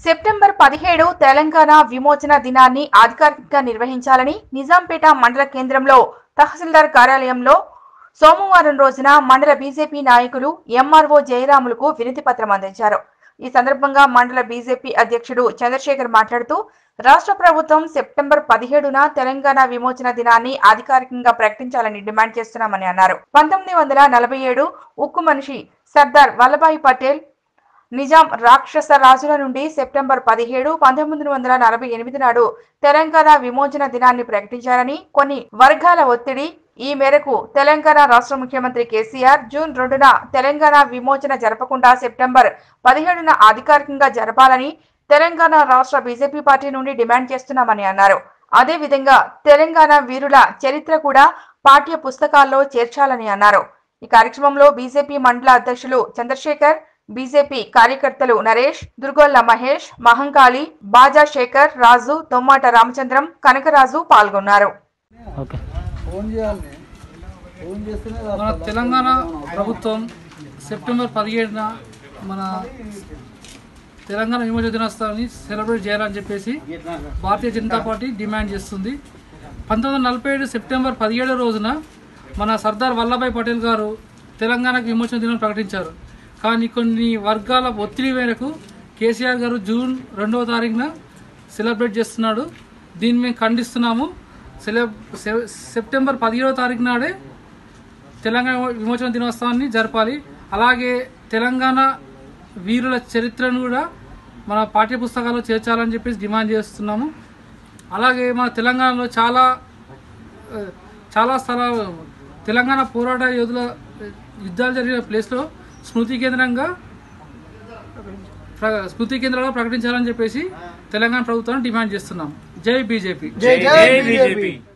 September పదిహేడు తెలంగాణ విమోచన దినాన్ని అధికారికంగా నిర్వహించాలని నిజాంపేట మండల కేంద్రంలో తహసీల్దార్ కార్యాలయంలో సోమవారం రోజున మండల బీజేపీ నాయకులు ఎంఆర్ఓ జయరాములకు వినతి పత్రం అందించారు ఈ సందర్భంగా మండల బీజేపీ అధ్యక్షుడు చంద్రశేఖర్ మాట్లాడుతూ రాష్ట్ర ప్రభుత్వం సెప్టెంబర్ పదిహేడున తెలంగాణ విమోచన దినాన్ని అధికారికంగా ప్రకటించాలని డిమాండ్ చేస్తున్నామని అన్నారు పంతొమ్మిది వందల నలభై ఏడు ఉక్కు మనిషి సర్దార్ వల్లభాయ్ పటేల్ నిజాం రాక్షస రాజుల నుండి సెప్టెంబర్ పదిహేడు పంతొమ్మిది వందల నలభై ఎనిమిది నాడు తెలంగాణ విమోచన దినాన్ని ప్రకటించారని కొన్ని వర్గాల ఒత్తిడి ఈ మేరకు తెలంగాణ రాష్ట్ర ముఖ్యమంత్రి కేసీఆర్ జూన్ రెండున తెలంగాణ విమోచన జరపకుండా సెప్టెంబర్ పదిహేడున అధికారికంగా జరపాలని తెలంగాణ రాష్ట్ర బీజేపీ పార్టీ నుండి డిమాండ్ చేస్తున్నామని అన్నారు అదే విధంగా తెలంగాణ వీరుల చరిత్ర కూడా పాఠ్య పుస్తకాల్లో చేర్చాలని అన్నారు ఈ కార్యక్రమంలో బీజేపీ మండల అధ్యక్షులు చంద్రశేఖర్ బీజేపీ కార్యకర్తలు నరేష్ దుర్గొల్ల మహేష్ మహంకాళి బాజా శేఖర్ రాజు తొమ్మాట రామచంద్రం కనకరాజు పాల్గొన్నారు ఓకే ఫోన్ చేయాలి ఫోన్ చేస్తేనే మన తెలంగాణ ప్రభుత్వం సెప్టెంబర్ పదిహేడున మన తెలంగాణ విమోచన దినోత్సవాన్ని సెలబ్రేట్ చేయాలని చెప్పేసి భారతీయ జనతా పార్టీ డిమాండ్ చేస్తుంది పంతొమ్మిది వందల నలభై ఏడు సెప్టెంబర్ పదిహేడో రోజున మన సర్దార్ వల్లభాయ్ పటేల్ గారు తెలంగాణకు విమోచన దినం ప్రకటించారు కానీ కొన్ని వర్గాల ఒత్తిడి మేరకు కేసీఆర్ గారు జూన్ రెండవ తారీఖున సెలబ్రేట్ చేస్తున్నాడు దీన్ని మేము ఖండిస్తున్నాము సెలబ్ సె- సెప్టెంబర్ పదిహేడవ తారీఖు నాడే తెలంగాణ విమోచన దినోత్సవాన్ని జరపాలి అలాగే తెలంగాణ వీరుల చరిత్రను కూడా మన పాఠ్య పుస్తకాల్లో చేర్చాలని చెప్పేసి డిమాండ్ చేస్తున్నాము అలాగే మన తెలంగాణలో చాలా ఆ, చాలా స్థలాలు తెలంగాణ పోరాట యోధుల ఆ, యుద్ధాలు జరిగిన ప్లేస్లో స్మృతి కేంద్రంగా ప్ర- స్మృతి కేంద్రంగా ప్రకటించాలని చెప్పేసి తెలంగాణ ప్రభుత్వాన్ని డిమాండ్ చేస్తున్నాం జై బీజేపీ జై జై బీజేపీ